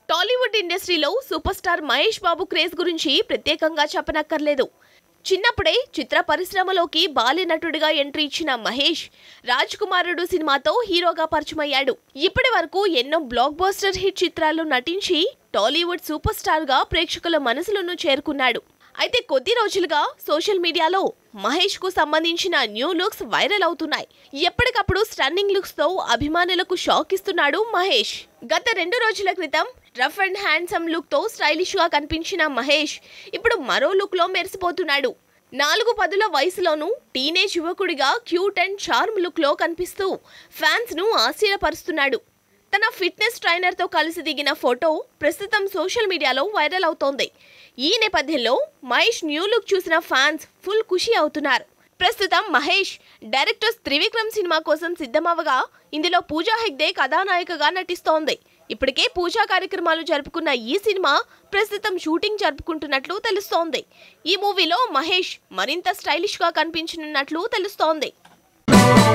టాలీవుడ్ ఇండస్ట్రీలో super star Mahesh Babu craze గురించి ప్రత్యేకంగా చెప్పనక్కర్లేదు చిన్నప్పుడే చిత్ర పరిశ్రమలోకి బాల్య నటుడిగా ఎంట్రీ ఇచ్చిన మహేష్ రాజ్ కుమారుడు సినిమాతో హీరోగా పరిచయమయ్యాడు ఇప్పటి వరకు ఎన్నో బ్లాక్ బస్టర్ హిట్ చిత్రాల్లో నటించి టాలీవుడ్ సూపర్ స్టార్ గా ప్రేక్షకుల మనసులను చేరుకున్నాడు అయితే కొద్ది రోజులుగా సోషల్ మీడియాలో మహేష్ కు సంబంధించిన న్యూ లుక్స్ వైరల్ అవుతున్నాయి ఎప్పటికప్పుడు స్టన్నింగ్ లుక్స్ తో అభిమానులకు షాక్ ఇస్తున్నాడు మహేష్ గత రెండు రోజుల క్రితం రఫ్ అండ్ హ్యాండ్సమ్ లుక్ తో స్టైలిష్ గా కనిపించిన మహేష్ ఇప్పుడు మరో లుక్ లో మెరిసిపోతున్నాడు నాలుగు పదుల వయసులోనూ టీనేజ్ యువకుడిగా క్యూట్ అండ్ చార్మ్ లుక్ లో కనిపిస్తూ ఫ్యాన్స్ ను ఆశ్చర్యపరుస్తున్నాడు తన ఫిట్నెస్ ట్రైనర్ తో కలిసి దిగిన ఫోటో ప్రస్తుతం సోషల్ మీడియాలో వైరల్ అవుతోంది ఈ నేపథ్యంలో మహేష్ న్యూ లుక్ చూసిన ఫ్యాన్స్ ఫుల్ ఖుషి అవుతున్నారు ప్రస్తుతం మహేష్ డైరెక్టర్స్ త్రివిక్రమ్ సినిమా కోసం సిద్ధమవగా ఇందులో పూజా హెగ్డే కథానాయికగా నటిస్తోంది ఇప్పటికే పూజా కార్యక్రమాలు జరుపుకున్న ఈ సినిమా ప్రస్తుతం షూటింగ్ జరుపుకుంటున్నట్లు తెలుస్తోంది ఈ మూవీలో మహేష్ మరింత స్టైలిష్ గా కనిపించనున్నట్లు తెలుస్తోంది